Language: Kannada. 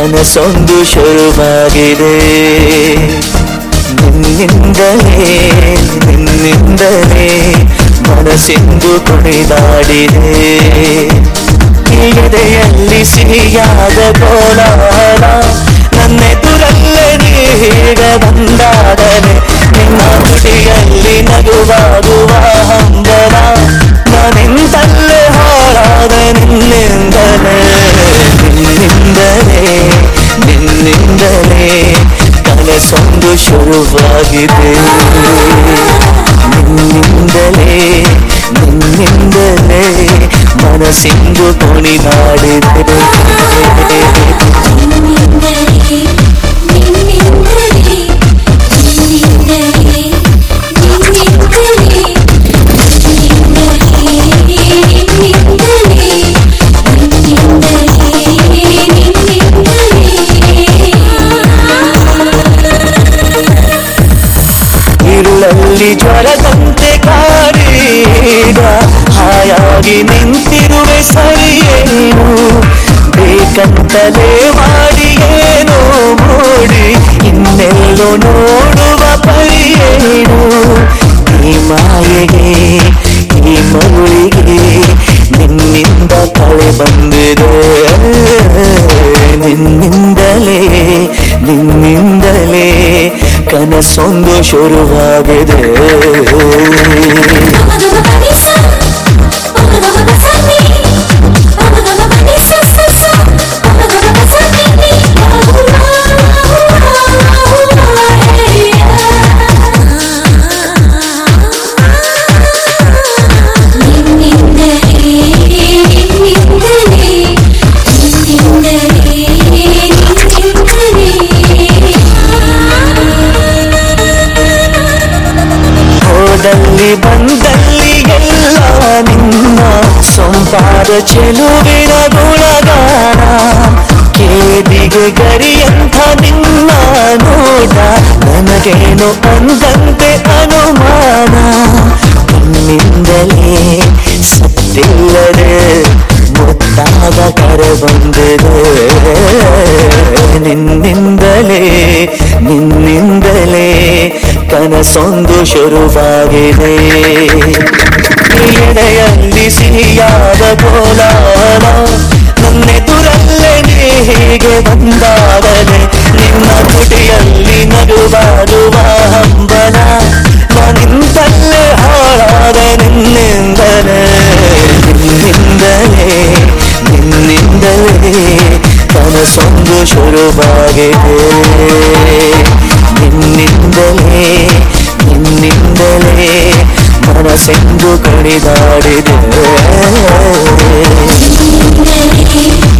ಕನಸೊಂದು ಶುರುವಾಗಿದೆ ನಿನ್ನಿಂದಲೇ ನಿನ್ನಿಂದಲೇ ಮನಸ್ಸೆಂದು ಕುಣಿದಾಡಿದೆ ಈ ಎದೆಯಲ್ಲಿ ಸಿಹಿಯಾದ ಕೋಲಾಹಲ ನನ್ನೆದುರಲ್ಲೇ ನೀಗ ಬಂದಾಡನೆ ನಿನ್ನ ತುಟಿಯಲ್ಲಿ ನಗುವಾಗುವ ಹಂಬಲ ನಾನಿಂದಲೇ ಹಾಳಾದ ನಿನ್ನಿಂದಲೇ ನಿನ್ನಿಂದಲೇ ನಿನ್ನಿಂದಲೇ ಕನಸೊಂದು ಶುರುವಾಗಿದೆ ನಿನ್ನಿಂದಲೇ ನಿನ್ನಿಂದಲೇ ಮನಸ್ಸಿಂದು ಕುಣಿದಾಡಿದೆ ನಿನ್ನಿಂದಲೇ ನಿನ್ನಿಂದಲೇ ನಿನ್ನಿಂದಲೇ ನಿನ್ನಿಂದಲೇ ഇരുളಲ್ಲಿ ಜ್ವರದಂತೆ ಕಾಡೀಗ ಹಾಯಾಗಿ ನಿಂತಿರುವೆ ಸರಿಯೇನು ಬೇಕಂತಲೇ ಮಾಡಿ ಏನೋ ಮೂಡಿ ಇನ್ನೆಲ್ಲೋ ನೋಡುವ ಪರಿಯೇನು ಈ ಮಾಯೆಗೆ ಈ ಮರುಳಿಗೆ ನಿನ್ನಿಂದ ಕಳೆ ಬಂದಿದೆ ನಿನ್ನಿಂದಲೇ ನಿನ್ನಿಂದಲೇ ಕನಸೊಂದು ಶುರುವಾಗಿದೆ ಹೋದಲ್ಲಿ ಬಂದಲ್ಲಿ ಎಲ್ಲ ನಿನ್ನ ಸೊಂಪಾದ ಚೆಲುವಿನ ಗುಣಗಾನ ಕೇದಿಗೆ ಗರಿಯಂಥ ನಿನ್ನ ನೋಟ ನನಗೇನು ಅಂದಂತೆ ಅನುಮಾನ ನಿನ್ನಿಂದಲೇ ಸತ್ತಿಲ್ಲದೆ ಮುತ್ತಾದ ಕರೆ ಬಂದಿದೆ ನಿನ್ನಿಂದಲೇ ನಿನ್ನಿಂದಲೇ ಕನಸೊಂದು ಶುರುವಾಗಿದೆ ಎಡೆಯಲ್ಲಿ ಸಿಹಿಯಾದ ಕೋಲಾಲ ನನ್ನೆದುರಲ್ಲೇ ನೀ ಹೀಗೆ ಬಂದಾಗಲೇ ನಿನ್ನ ತುಟಿಯಲ್ಲಿ ನಗುವಾಗುವ ಹಂಬಲ ನಾನಿಂದಲೇ ಹಾಳಾದ ನಿನ್ನಿಂದಲೇ ನಿನ್ನಿಂದಲೇ ನಿನ್ನಿಂದಲೇ ಕನಸೊಂದು ಶುರುವಾಗಿದೆ ನಿನ್ನಿಂದಲೇ ನಿನ್ನಿಂದಲೇ ಮನಸ್ಸೆಂದು ಕಡಿದಾಡಿದೆ ನಿನ್ನಿಂದಲೇ